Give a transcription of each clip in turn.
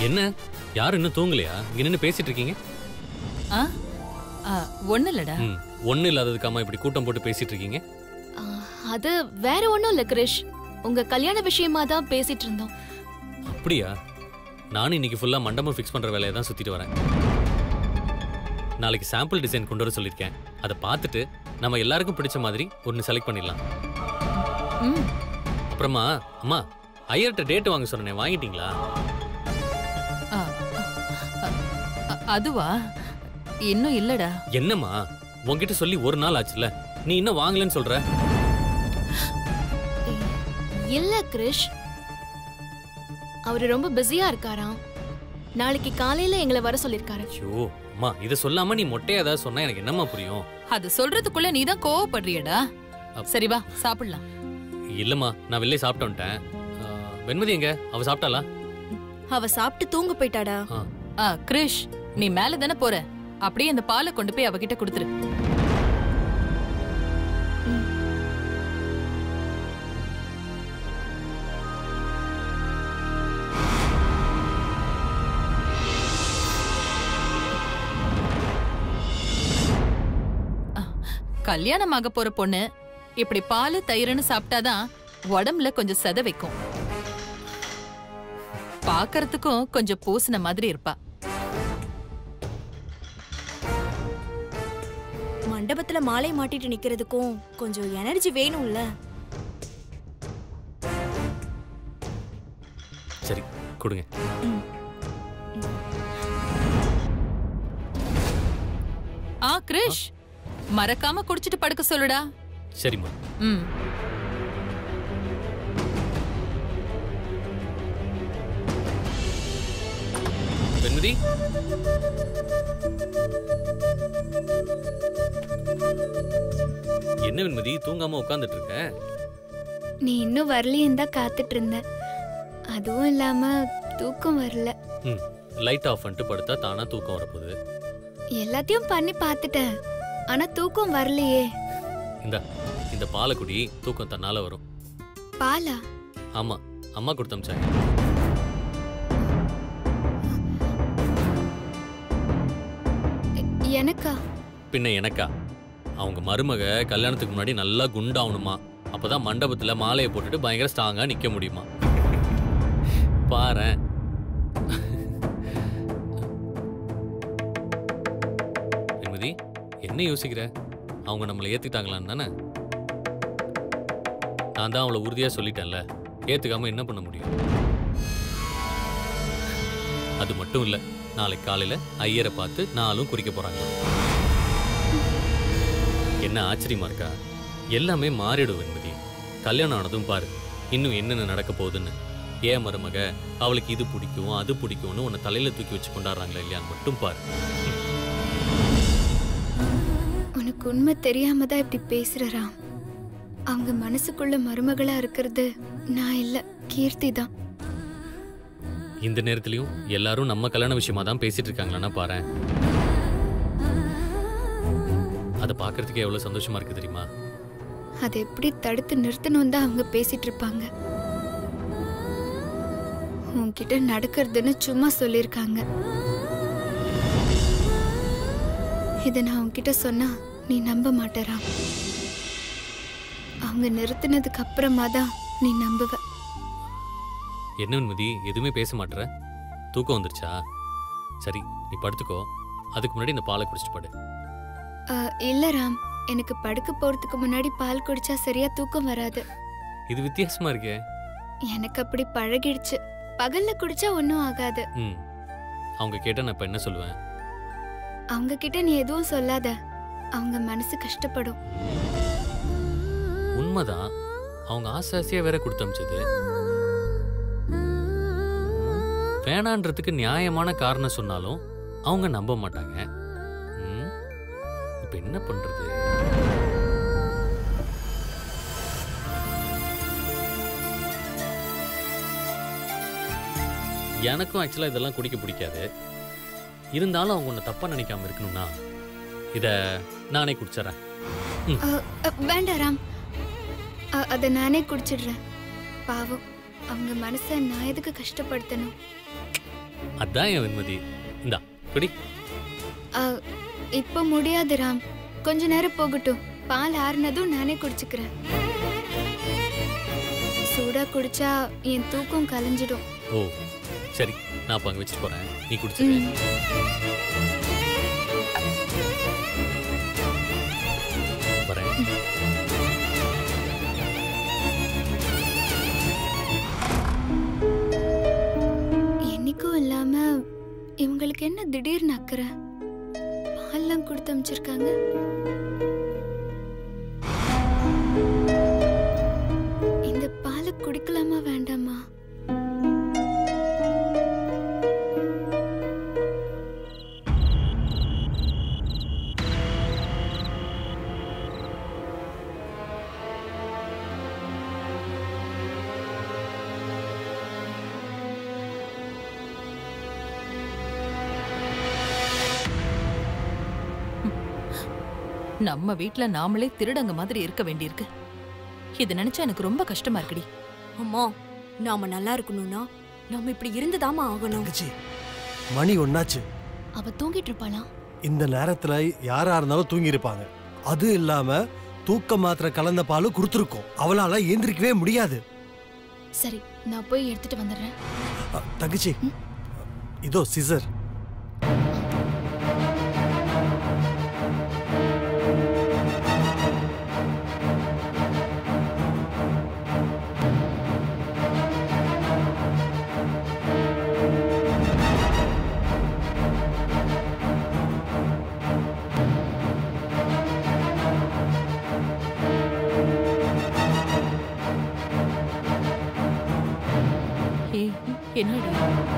என்ன யாரும் இன்னும் தூங்கலையா இங்க நின்னு பேசிட்டு இருக்கீங்க ஆ ஆ, ஒண்ணு இல்லடா ம் ஒண்ணு இல்லாததுக்காம இப்படி கூட்டம் போட்டு பேசிட்டு இருக்கீங்க ஆ, அது வேற ஒண்ணும் இல்ல கிரிஷ் உங்க கல்யாண விஷயமா தான் பேசிட்டு இருந்தோம் அப்படியா நானும் இன்னைக்கு ஃபுல்லா மண்டபம் ஃபிக்ஸ் பண்ற வேலையை தான் சுத்திட்டு வரேன் நாளைக்கு சாம்பிள் டிசைன் கொண்டு வர சொல்லியிருக்கேன் அதை பார்த்துட்டு நம்ம எல்லாருக்கும் பிடிச்ச மாதிரி ஒன்று செலக்ட் பண்ணிடலாம் ம் அப்புறமா அம்மா ஐயர்கிட்ட டேட் வாங்க சொன்னேன் வாங்கிட்டீங்களா ஆ, ஆ, ஆ, அதுவா இன்னும் இல்லடா என்னம்மா உன்கிட்ட சொல்லி ஒரு நாள் ஆச்சுல நீ இன்னும் வாங்கலன்னு சொல்ற இல்ல கிரிஷ் அவரு ரொம்ப பிஸியா இருக்காராம் நாளைக்கு காலையில எங்களை வர சொல்லிருக்காரு ஐயோ அம்மா இதை சொல்லாம நீ மொட்டையா ஏதாவது சொன்னா எனக்கு என்னம்மா புரியும் அது சொல்றதுக்குள்ள நீ தான் கோவப்படுறியடா சரி வா சாப்பிடலாம் இல்லம்மா நான் வெளியே சாப்பிட்டு வந்துட்டேன் ஆ, வெண்மதி எங்க அவ சாப்பிட்டாளா அவ சாப்பிட்டு தூங்க போயிட்டாடா ஆ, ஆ கிரிஷ் நீ மேல தானே போற அப்படியே அந்த பாலை கொண்டு போய் அவகிட்ட கொடுத்துரு ஆ, கல்யாணமாக போற பொண்ணு இப்படி பால் தயிர்னு சாப்பிட்டாதான் உடம்புல கொஞ்சம் செத வைக்கும் பாக்கறதுக்கும் கொஞ்சம் பூசின மாதிரி இருப்பா மண்டபத்துல மாலை மாட்டிட்டு நிக்கிறதுக்கும் கொஞ்சம் எனர்ஜி வேணும்ல சரி கொடுங்க ஆ கிரிஷ் மறக்காம குடிச்சிட்டு படுக்க சொல்லுடா சரிம்மா ம் வெண்மதி என்ன வெண்மதி தூங்காம உட்கார்ந்துட்டு இருக்க நீ இன்னும் வரலையேன்னு தான் காத்துட்டு இருந்தேன் அதுவும் இல்லாம தூக்கம் வரல ம் லைட் ஆஃப் பண்ணிட்டு படுத்தா தானா தூக்கம் வரப்போகுது எல்லாத்தையும் பண்ணி பார்த்துட்டேன் ஆனா தூக்கம் வரலையே இந்த இந்த பாலை குடி தூக்கம் தன்னால வரும் பாலா ஆமா அம்மா கொடுத்தமிச்சாங்க எ- எனக்கா பின்ன எனக்கா அவங்க மருமக கல்யாணத்துக்கு முன்னாடி நல்லா குண்டாகணுமா அப்பதான் மண்டபத்துல மாலையை போட்டுட்டு பயங்கர ஸ்ட்ராங்கா நிக்க முடியுமா பாரேன் வெண்மதி என்ன யோசிக்கிற அவங்க நம்மளை ஏத்துக்கிட்டாங்களான்னு தானே நான் தான் அவளை உறுதியா சொல்லிட்டேன்ல ஏத்துக்காம என்ன பண்ண முடியும் அது மட்டும் இல்ல நாளைக்கு காலையில ஐயரை பார்த்து நாளும் குறிக்க போறாங்க என்ன ஆச்சரியமா இருக்கா எல்லாமே மாறிடும் வெண்மதி கல்யாணம் ஆனதும் பாரு இன்னும் என்னென்ன நடக்க போகுதுன்னு ஏன் மருமக அவளுக்கு இது பிடிக்கும் அது பிடிக்கும்னு உன்னை தலையில தூக்கி வச்சு கொண்டாடுறாங்களா இல்லையான்னு மட்டும் பாரு உனக்கு உண்மை தெரியாம தான் இப்படி பேசுறா அவங்க மனசுக்குள்ள மருமகளா இருக்கிறது நான் இல்ல கீர்த்தி தான் இந்த நேரத்துலயும் எல்லாரும் நம்ம கல்யாண விஷயமா தான் பேசிட்டு இருக்காங்களான்னா பாரேன் அதை பார்க்கறதுக்கே எவ்வளவு சந்தோஷமா இருக்கு தெரியுமா அதை எப்படி தடுத்து நிறுத்தணும் தான் அவங்க பேசிட்டு இருப்பாங்க உன்கிட்ட நடக்கிறதுன்னு சும்மா சொல்லியிருக்காங்க இதை நான் உன்கிட்ட சொன்னா நீ நம்ப மாட்டேறா அவங்க நிறுத்தினதுக்கு அப்புறமா தான் நீ நம்புவ என்ன வெண்மதி எதுவுமே பேச மாட்டேற தூக்கம் வந்துருச்சா சரி நீ படுத்துக்கோ அதுக்கு முன்னாடி இந்த பாலை குடிச்சிட்டு படு அஹ், இல்ல ராம் எனக்கு படுக்க போறதுக்கு முன்னாடி பால் குடிச்சா சரியா தூக்கம் வராது இது வித்தியாசமா இருக்கே எனக்கு அப்படி பழகிடுச்சு பகல்ல குடிச்சா ஒன்றும் ஆகாது ம் அவங்க கேட்டா நான் இப்ப என்ன சொல்லுவேன் அவங்க கிட்ட நீ எதுவும் சொல்லாத அவங்க மனசு கஷ்டப்படும் உண்மைதான் அவங்க ஆசை ஆசையா வேற கொடுத்தமிச்சது வேணான்றதுக்கு நியாயமான காரணம் சொன்னாலும் அவங்க நம்ப மாட்டாங்க ம், இப்ப என்ன பண்றது எனக்கும் ஆக்சுவலா இதெல்லாம் குடிக்க பிடிக்காது இருந்தாலும் அவங்க உன்னை தப்பா நினைக்காம இருக்கணும்னா இத நானே குடிச்சிடறேன் அஹ், அஹ், வேண்டாம் ராம் அஹ், அதை நானே குடிச்சிடுறேன் பாவம் அவங்க மனசை நான் எதுக்கு கஷ்டப்படுத்தணும் அதான் என் வெண்மதி இந்தா குடி அ, இப்ப முடியாது ராம் கொஞ்ச நேரம் போகட்டும் பால் ஆறுனதும் நானே குடிச்சுக்கிறேன் சூடா குடிச்சா என் தூக்கம் கலைஞ்சிடும் ஓ சரி நான் அப்போ அங்கே வச்சுட்டு போகிறேன் நீ குடிச்சிரு ம். வரேன் என்னைக்கும் இல்லாம இவங்களுக்கு என்ன திடீர்னு அக்கறை பால்லாம் கொடுத்து அமைச்சிருக்காங்க இந்த பாலை குடிக்கலாமா வேண்டாமா நம்ம வீட்ல நாமளே திருடங்க மாதிரி இருக்க வேண்டியிருக்கு இது நினைச்சா எனக்கு ரொம்ப கஷ்டமா இருக்குடி அம்மா நாம நல்லா இருக்கணும்னா நாம இப்படி இருந்துதாம்மா ஆகணும் தங்கச்சி மணி ஒன்னாச்சு அவ தூங்கிட்டு இருப்பாளா இந்த நேரத்துல யாரா இருந்தாலும் தூங்கி இருப்பாங்க அது இல்லாம தூக்க மாத்திரை கலந்த பாலும் கொடுத்துருக்கோம் அவளால ஏந்திரிக்கவே முடியாது சரி நான் போய் எடுத்துட்டு வந்துடுறேன் அ, தங்கச்சி இதோ சிசர் ஏய் என்னடி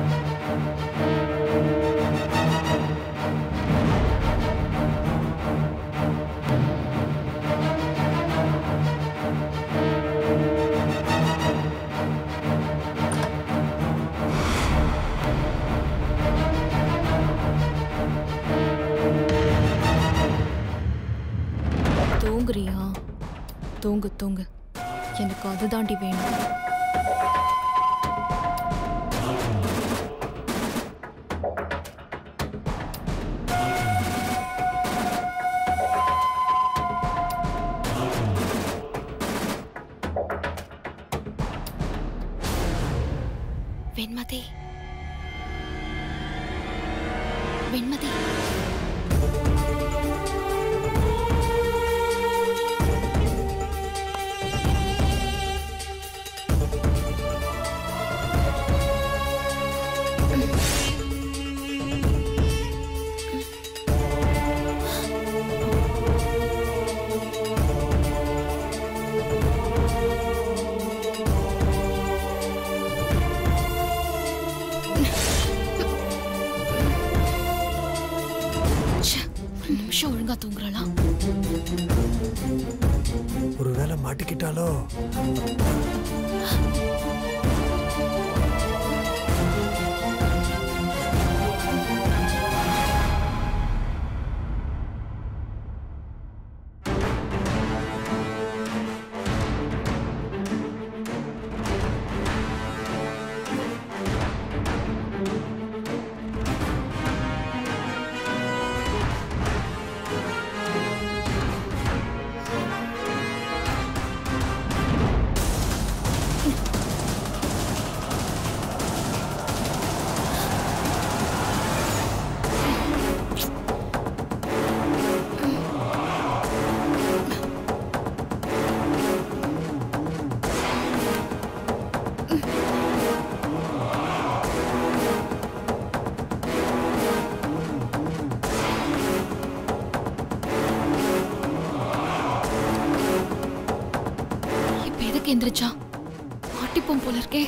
தூங்குறியா தூங்கு தூங்கு எனக்கு அதுதாண்டி வேணும் வெண்மதி வெண்மதி ச்சே, ஒரு நிமிஷம் ஒழுங்கா தூங்குறாளா ஒருவேளை மாட்டிக்கிட்டாலோ இப்ப எதுக்கு எந்திரிச்சா மாட்டிப்போம் போல இருக்கே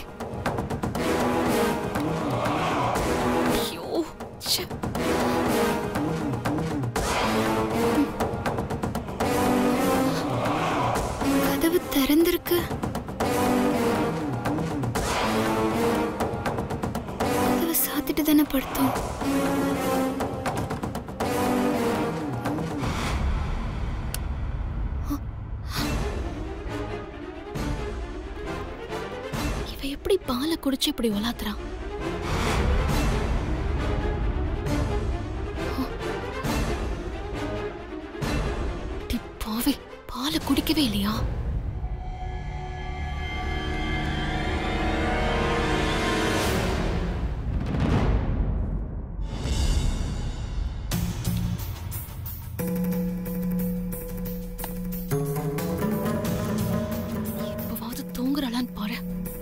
ஐயோ ச்சே. கதவு திறந்திருக்கு கதவை சாத்திட்டு தானே படுத்தோம் இவ எப்படி பாலை குடிச்சு இப்படி உலாத்துறா குடிக்கவே இல்லையா இப்பவாவது தூங்குறாளான்னு பாரு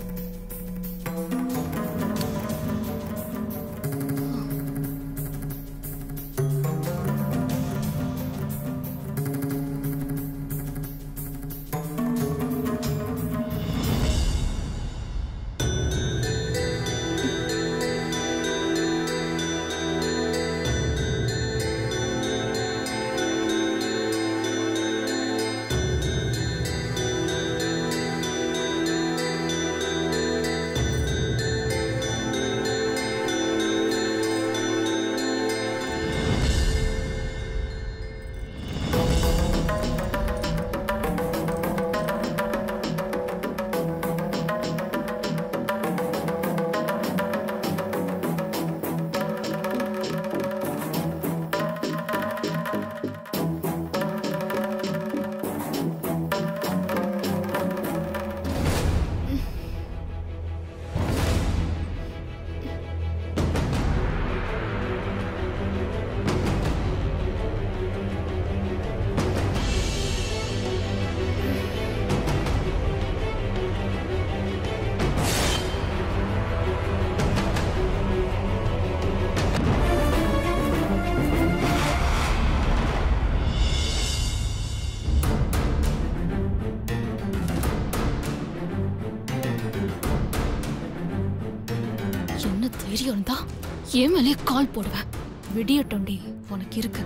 என்ன தைரியம் இருந்தா என் மேலே கால் போடுவேன் விடியட்டோண்டி உனக்கு இருக்கு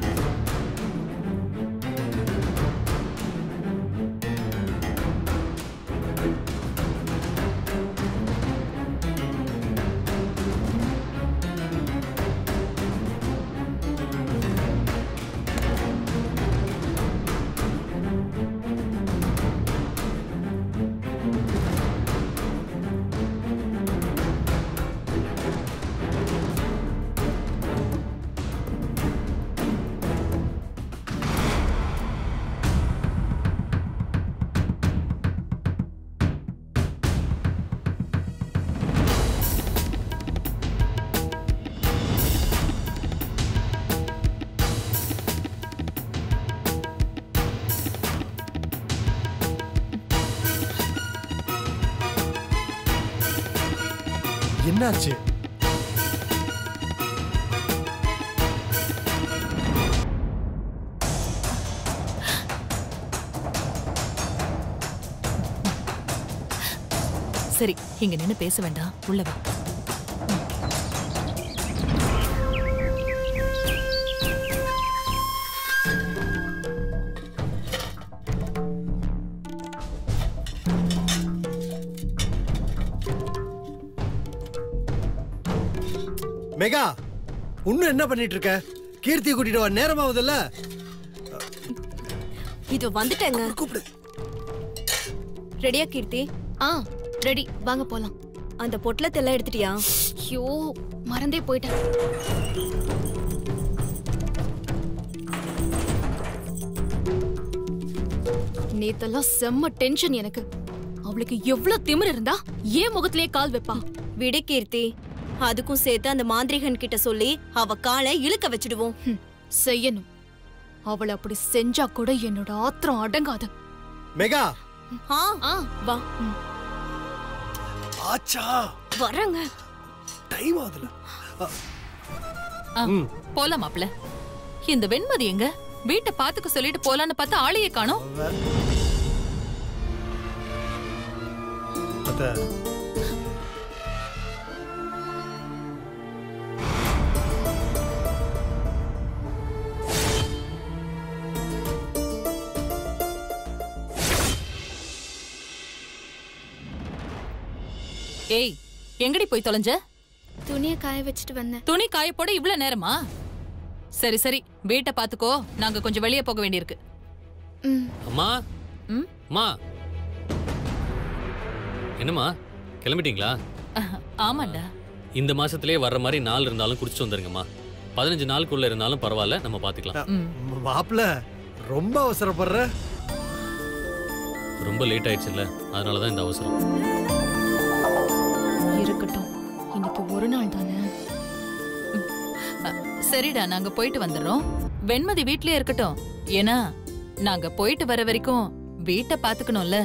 என்னாச்சு சரி இங்க நின்னு பேச வேண்டாம் உள்ள வா மெகா இன்னும் என்ன பண்ணிட்டு இருக்க கீர்த்தி கூட்டிட்டு வா நேரமாவதுல்ல இது வந்துட்டேங்க கூப்பிடு ரெடியா கீர்த்தி ஆ ரெடி வாங்க போலாம் அந்த பொட்டலத்தை எல்லாம் எடுத்துட்டியா ஐயோ மறந்தே போயிட்டேன் நேத்தெல்லாம் செம்ம டென்ஷன் எனக்கு அவளுக்கு எவ்வளவு திமிர் இருந்தா ஏன் முகத்திலே கால் வைப்பா விடு கீர்த்தி அதுக்கும் சேர்த்து அந்த மாந்திரிகன் கிட்ட சொல்லி அவ காலை இழுக்க வச்சிடுவோம் ஹம், செய்யணும் அவளை அப்படி செஞ்சா கூட என்னோட ஆத்திரம் அடங்காது மெகா ஆ ஆ வா ம். ஆச்சா வரங்க டைம் ஆகுதுல ஆ, ம். போலாம் மாப்ள இந்த வெண்மதி எங்க வீட்டை பாத்துக்க சொல்லிட்டு போலான்னு பார்த்தா ஆளையே காணோம் அத்தை ஏய் எங்கடி போய் தொலைஞ்ச துணியை காய வச்சுட்டு வந்தேன் துணி காய போட இவ்ளோ நேரமா சரி சரி வீட்டை பாத்துக்கோ நாங்க கொஞ்சம் வெளியே போக வேண்டியிருக்கு ம் அம்மா ம் அம்மா என்னம்மா கிளம்பிட்டீங்களா அஹ், ஆமாண்டா இந்த மாசத்திலே வர்ற மாதிரி நாள் இருந்தாலும் குடிச்சிட்டு வந்துருங்கம்மா பதினஞ்சு நாளுக்குள்ள இருந்தாலும் பரவாயில்ல நம்ம பாத்துக்கலாம் ம் மாப்பிள்ள ரொம்ப அவசரப்படுற ரொம்ப லேட் ஆயிடுச்சுல்ல அதனால தான் இந்த அவசரம் இருக்கட்டும் இன்னைக்கு ஒரு நாள் தானே அ, சரிடா நாங்க போயிட்டு வந்துடுறோம் வெண்மதி வீட்லயே இருக்கட்டும் ஏன்னா நாங்க போயிட்டு வர வரைக்கும் வீட்டை பாத்துக்கணும்ல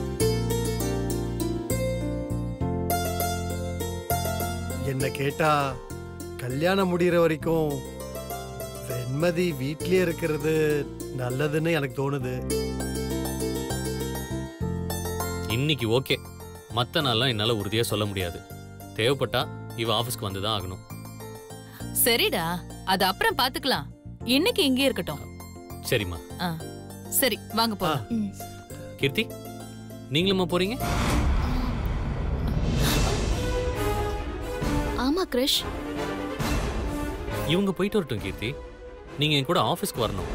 என்ன கேட்டா கல்யாணம் முடிகிற வரைக்கும் வெண்மதி வீட்லயே இருக்கிறது நல்லதுன்னு எனக்கு தோணுது இன்னைக்கு ஓகே மற்ற நாள்லாம் என்னால் உறுதியாக சொல்ல முடியாது தேவைப்பட்டா இவ ஆஃபீஸ்க்கு வந்து தான் ஆகணும் சரிடா அது அப்புறம் பாத்துக்கலாம் இன்னைக்கு இங்கே இருக்கட்டும் சரிம்மா ஆ, சரி வாங்க போலாம் ம். கீர்த்தி நீங்களுமா போறீங்க ஆமா கிரிஷ் இவங்க போயிட்டு வரட்டும் கீர்த்தி நீங்க என் கூட ஆஃபீஸ்க்கு வரணும்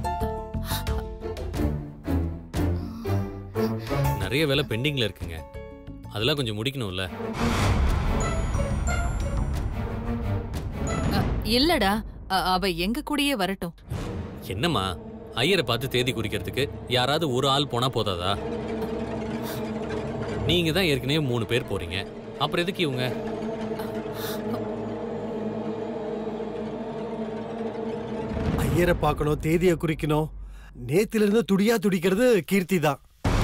நிறைய வேலை பெண்டிங்ல இருக்குங்க அதெல்லாம் கொஞ்சம் முடிக்கணும்ல அ, இல்லடா அ, அவ எங்க கூடயே வரட்டும் என்னம்மா ஐயரை பார்த்து தேதி குறிக்கிறதுக்கு யாராவது ஒரு ஆள் போனா போதாதா நீங்க தான் ஏற்கனவே மூணு பேர் போறீங்க அப்புறம் எதுக்கு இவங்க ஐயரை பார்க்கணும் தேதியை குறிக்கணும் நேத்துல இருந்து துடியா துடிக்கிறது கீர்த்தி தான்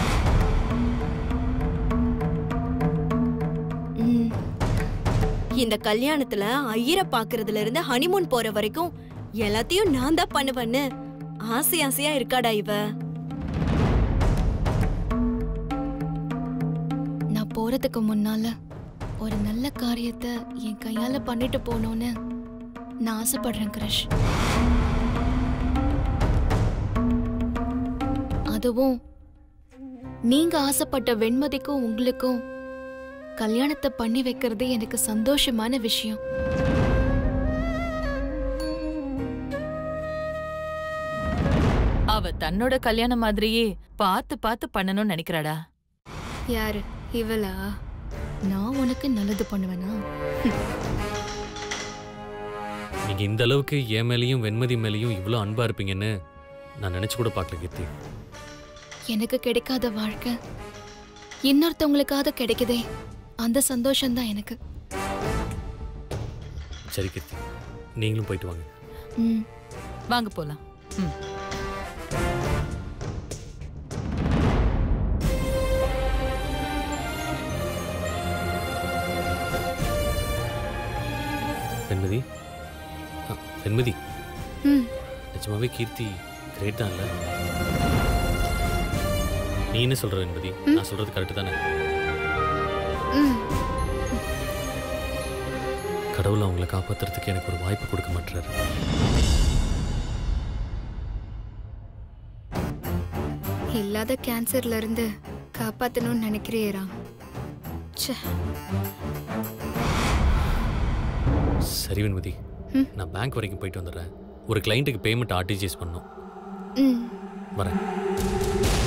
ம், இந்த கல்யாணத்துல ஐயரை பாக்குறதுல இருந்து ஹனிமூன் போற வரைக்கும் எல்லாத்தையும் நான் தான் பண்ணுவேன்னு ஆசை ஆசையா இருக்காடா இவ நான் போறதுக்கு முன்னால ஒரு நல்ல காரியத்தை என் கையால பண்ணிட்டு போகணும்னு நான் ஆசைப்படுறேன் கிரிஷ் அதுவும் நீங்க ஆசைப்பட்ட வெண்மதிக்கும் உங்களுக்கும் கல்யாணத்தை பண்ணி வைக்கிறது எனக்கு சந்தோஷமான விஷயம் அவ தன்னோட கல்யாணம் மாதிரியே பார்த்து பார்த்து பண்ணணும்னு நினைக்கிறாடா யாரு இவளா நான் உனக்கு நல்லது பண்ணுவேனா நீங்க இந்த அளவுக்கு என் மேலேயும் வெண்மதி மேலேயும் இவ்வளோ அன்பா இருப்பீங்கன்னு நான் நினைச்சு கூட பார்க்கல கீர்த்தி எனக்கு கிடைக்காத வாழ்க்கை இன்னொருத்தவங்களுக்காவது கிடைக்குதே அந்த சந்தோஷம்தான் எனக்கு சரி கீர்த்தி நீங்களும் போயிட்டு வாங்க ம் வாங்க போலாம் ம் வெண்மதி ஆ, வெண்மதி ம் நிஜமாவே கீர்த்தி கிரேட் தான் இல்ல நீ என்ன சொல்ற வெண்மதி நான் சொல்றது கரெக்ட் தானே ம் கடவுள் அவங்கள காப்பாத்துறதுக்கு எனக்கு ஒரு வாய்ப்பு கொடுக்க மாட்டாரு இல்லாத கேன்சர்ல இருந்து காப்பாத்தணும்னு நினைக்கிறேரா ச்சே சரி வெண்மதி ம். நான் பேங்க் வரைக்கும் போயிட்டு வந்துடுறேன் ஒரு கிளைண்ட்டுக்கு பேமெண்ட் ஆர்டிஜிஎஸ் பண்ணணும் ம் வரேன்